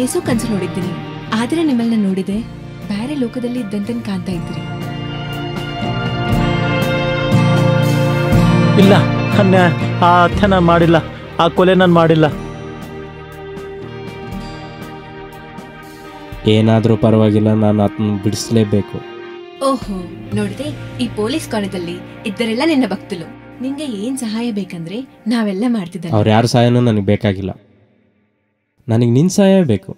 ಏಸೋ ಕನ್ಸು ನೋಡಿದ್ದೀನಿ ಆದ್ರೆ ನಿಮ್ಮನ್ನ ನೋಡಿದೆ ಬೇರೆ ಲೋಕದಲ್ಲಿ ಇದ್ದಂತನ್ ಕಾಣ್ತಾ ಇದ್ರಿ ಇಲ್ಲ ಅನ್ಯಾಯ ಆ ಹತ್ಯೆ ನಾನು ಮಾಡಿಲ್ಲ ಆ ಕೊಲೆ ನಾನು ಮಾಡಿಲ್ಲ ಏನಾದರೂ ಪರವಾಗಿಲ್ಲ ನಾನು ಅದನ್ನ ಬಿಡಿಸ್ಲೇಬೇಕು ಓಹೋ ನೋಡಿದೆ ಈ ಪೊಲೀಸ್ ಕಾಲೇಜಲ್ಲಿ ಇದ್ದರೆಲ್ಲ ನಿನ್ನ ಭಕ್ತಲು ನಿಂಗೆ ಏನ್ ಸಹಾಯ ಬೇಕಂದ್ರೆ ನಾವೆಲ್ಲ ಮಾಡ್ತಿದ್ದ ಅವ್ರ ಯಾರ ಸಹಾಯನೂ ನನಗೆ ಬೇಕಾಗಿಲ್ಲ ನನಗೆ ನಿನ್ನ ಸಹಾಯ ಬೇಕು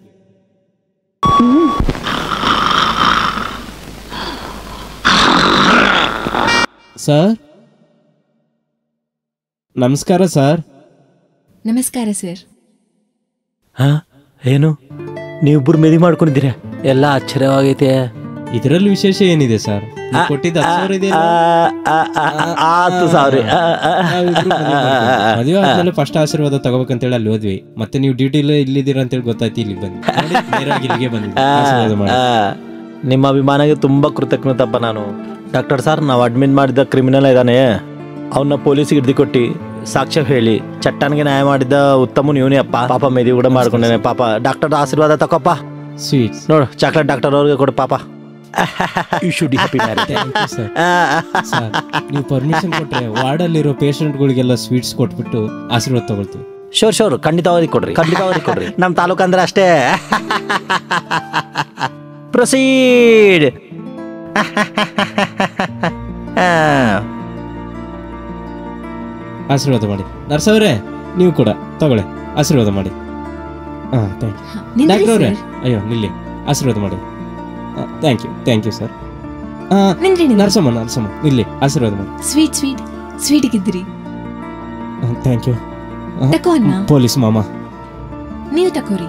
ಸರ್ ನಮಸ್ಕಾರ ಸರ್ ನಮಸ್ಕಾರ ಸರ್ ಹಾ ಏನು ನೀವಿಬ್ಬರು ಮೆದಿ ಮಾಡ್ಕೊಂಡಿದ್ದೀರಾ ಎಲ್ಲ ಆಶ್ಚರ್ಯವಾಗೈತೆ ಇದರಲ್ಲಿ ವಿಶೇಷ ಏನಿದೆ ಸರ್ ನೀವು ಕೊಟ್ಟಿದ್ದ ಹತ್ತು ಸಾವಿರ ಇದೆಯಲ್ಲ? ಆತು ಸಾವಿರ ನಾವಿಬ್ರು ಮದುವೆ ಮಾಡ್ಕೊಂಡ್ವಿ. ಮದುವೆ ಆದ್ಮೇಲೆ ಫಸ್ಟ್ ಆಶೀರ್ವಾದ ತಗೋಬೇಕಂತೇಳಿ ಅಲ್ಲಿ ಹೋದ್ವಿ ಮತ್ತೆ ನೀವು ಡ್ಯೂಟಿಲೇ ಇಲ್ಲಿದ್ದೀರಾ ಅಂತೇಳಿ ಗೊತ್ತಾಯ್ತು ಇಲ್ಲಿಗೆ ಬಂದ್ವಿ ನೋಡಿ, ನೇರವಾಗಿ ಇಲ್ಲಿಗೆ ಬಂದ್ವಿ ಆಶೀರ್ವಾದ ಮಾಡಿ ನಿಮ್ಮ ಅಭಿಮಾನಕ್ಕೆ ತುಂಬ ಕೃತಜ್ಞತಪ್ಪ ನಾನು ಡಾಕ್ಟರ್ ಸರ್ ನಾವು ಅಡ್ಮಿಟ್ ಮಾಡಿದ್ದ ಕ್ರಿಮಿನಲ್ ಇದ್ದಾನೆ ಅವನ್ನ ಪೊಲೀಸಿಗೆ ಹಿಡ್ದು ಕೊಟ್ಟು ಸಾಕ್ಷ್ಯ ಹೇಳಿ ಚಟ್ಟನ್ಗೆ ನ್ಯಾಯ ಮಾಡಿದ್ದ ಉತ್ತಮ ಇವನೇ ಅಪ್ಪ ಪಾಪ ಮೆದಿ ಕೂಡ ಮಾಡ್ಕೊಂಡೇನೆ ಪಾಪ ಡಾಕ್ಟರ್ ಆಶೀರ್ವಾದ ತಕೋಪ್ಪ ಸ್ವೀಟ್ಸ್ ನೋಡು ಚಾಕ್ಲೇಟ್ ಡಾಕ್ಟರ್ ಅವ್ರಿಗೆ ಕೊಡು ಪಾಪ you should happy thank you sir sir ನೀವು ಪರ್ಮಿಷನ್ ಕೊಟ್ರೆ ವಾರ್ಡಲ್ಲಿರೋ ಪೇಷಂಟ್ಗಳಿಗೆಲ್ಲ ಸ್ವೀಟ್ಸ್ ಕೊಟ್ಬಿಟ್ಟು ಆಶೀರ್ವಾದ ತಗೊಳ್ತೀವಿ ಶೋರ್ ಶೋರ್ ಖಂಡಿತವಾಗಿ ಕೊಡ್ರಿ ಖಂಡಿತವಾಗಿ ಕೊಡ್ರಿ ನಮ್ಮ ತಾಲೂಕು ಅಂದ್ರೆ ಅಷ್ಟೇ ಪ್ರೊಸೀಡ್ ಆಶೀರ್ವಾದ ಮಾಡಿ ನರ್ಸ್ ಅವರೇ ನೀವು ಕೂಡ ತಗೊಳ್ಳಿ ಆಶೀರ್ವಾದ ಮಾಡಿ ಹಾಂ ಥ್ಯಾಂಕ್ ಯು ನಿಂದ್ರಿ ಡಾಕ್ಟರ್ ಅವರೇ ಸರ್. ಅಯ್ಯೋ ನಿಲ್ಲಿ ಆಶೀರ್ವಾದ ಮಾಡಿ thank you thank you sir ನಿಂದ್ರಿ ನಿಂದ್ರಿ. ನರ್ಸಮ್ಮ ನರ್ಸಮ್ಮ ಇಲ್ಲಿ ಆಶೀರ್ವಾದ ಮಾಡಿ ಸ್ವೀಟ್ ಸ್ವೀಟ್ ಸ್ವೀಟಿಗಿದ್ರಿ ಥ್ಯಾಂಕ್ ಯು ತಕೋ ಅಣ್ಣ ಪೊಲೀಸ್ ಮಾಮ ನೀವು ತಕೋರಿ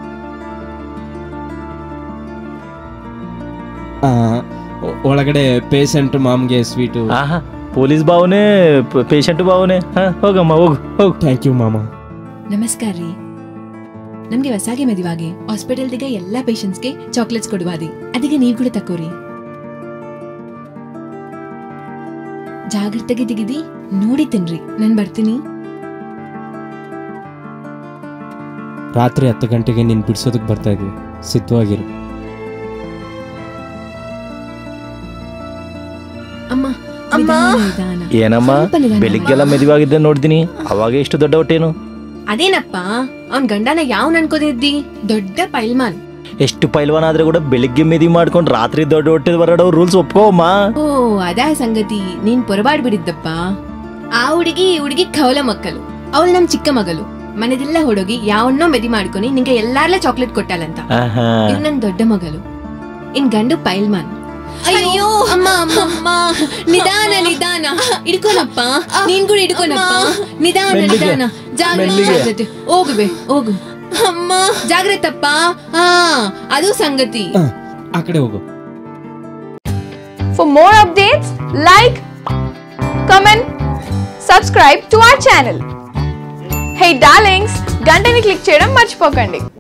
ಆ, ಒ- ಒಳಗಡೆ ಪೇಷಂಟ್ ಮಾಮ್ಗೆ ಸ್ವೀಟು ಆಹಾ ಪೊಲೀಸ್ ಭಾವನೆ ಪೇಷಂಟ್ ಭಾವನೆ ಹಾ ಹೋಗಮ್ಮ ಹೋಗು ಹೋಗು ಥ್ಯಾಂಕ್ ಯು ಮಾಮ ನಮಸ್ಕಾರ ರೀ ನಮ್ಗೆ ಹೊಸಾಗೆ ಮದುವಾಗೆ ಹಾಸ್ಪಿಟಲ್ದಿಗೆ ಎಲ್ಲಾ ಪೇಷಂಟ್ಸ್ಗೆ ಚಾಕ್ಲೇಟ್ಸ್ ಕೊಡುವಾದಿ ಅದಕ್ಕೆ ನೀವು ಕೂಡ ತಕೋರಿ ಜಾಗ್ರತೆಗೆ ದಿಗಿದಿ ನೋಡಿ ತಿನ್ರಿ ನಾನ್ ಬರ್ತೀನಿ ರಾತ್ರಿ ಹತ್ತು ಗಂಟೆಗೆ ನೀನು ಬಿಡಿಸೋದಕ್ಕೆ ಬರ್ತಾ ಇದ್ವಿ ಸಿದ್ಧವಾಗಿರು ಅಮ್ಮ ಅಮ್ಮ. ನಿಧಾನ, ನಿಧಾನ. ಏನಮ್ಮ ಸ್ವಲ್ಪ ನಿಧಾನ. ಬೆಳಿಗ್ಗೆಲ್ಲ ಮೆದುವಾಗಿದ್ದೆ ನೋಡ್ತೀನಿ ಅವಾಗ ಎಷ್ಟು ದೊಡ್ಡ ಹೊಟ್ಟೆನು ಅದೇನಪ್ಪ ಅವ್ನ್ ಗಂಡನ ಯಾವ್ ಅನ್ಕೋದಿದ್ದಿ ದೊಡ್ಡ ಪೈಲ್ಮಾನ್ ಎಷ್ಟು ಪೈಲ್ವಾನ್ ಆದ್ರೆ ಕೂಡ ಬೆಳಿಗ್ಗೆ ಮೆದಿ ಮಾಡ್ಕೊಂಡು ರಾತ್ರಿ ದೊಡ್ಡ ಹೊಟ್ಟೆ ಬರಡೋ ರೂಲ್ಸ್ ಒಪ್ಕೋಮ್ಮ ಓ ಅದಾ ಸಂಗತಿ ನೀನ್ ಪೊರಬಾಡ್ ಬಿಡಿದ್ದಪ್ಪ ಆ ಹುಡುಗಿ ಈ ಹುಡುಗಿ ಕವಲ ಮಕ್ಕಳು ಅವಳು ನಮ್ ಚಿಕ್ಕ ಮಗಳು ಮನೆದೆಲ್ಲ ಹುಡುಗಿ ಯಾವನ್ನೋ ಮೆದಿ ಮಾಡ್ಕೊನಿ ನಿಂಗೆ ಎಲ್ಲಾರ್ಲ ಚಾಕ್ಲೇಟ್ ಕೊಟ್ಟಾಲಂತ ಆಹಾ. ಇದು ನನ್ ದೊಡ್ಡ ಮಗಳು ಇನ್ ಗಂಡು ಪೈಲ್ಮಾನ್ ಅಯ್ಯೋ ಅಮ್ಮ ಅಮ್ಮ ಅಮ್ಮ ನಿಧಾನ ನಿಧಾನ ಹಿಡ್ಕೊನಪ್ಪ ನೀನ್ ಕೂಡ ಹಿಡ್ಕೊನಪ್ಪ ನಿಧಾನ ಮೆಲ್ಲಿಗೆ, ನಿಧಾನ ಮೆಲ್ಲಿಗೆ. ಜಾಗ್ರತೆ ಹೋಗು ಬೇ ಹೋಗು ಅಮ್ಮ ಜಾಗ್ರತಪ್ಪ ಹಾ ಅದು ಸಂಗತಿ ಆ, ಆ ಕಡೆ ಹೋಗು For more updates, like, comment, subscribe to our channel. Hey darlings, గంటని click చేయడం మర్చిపోకండి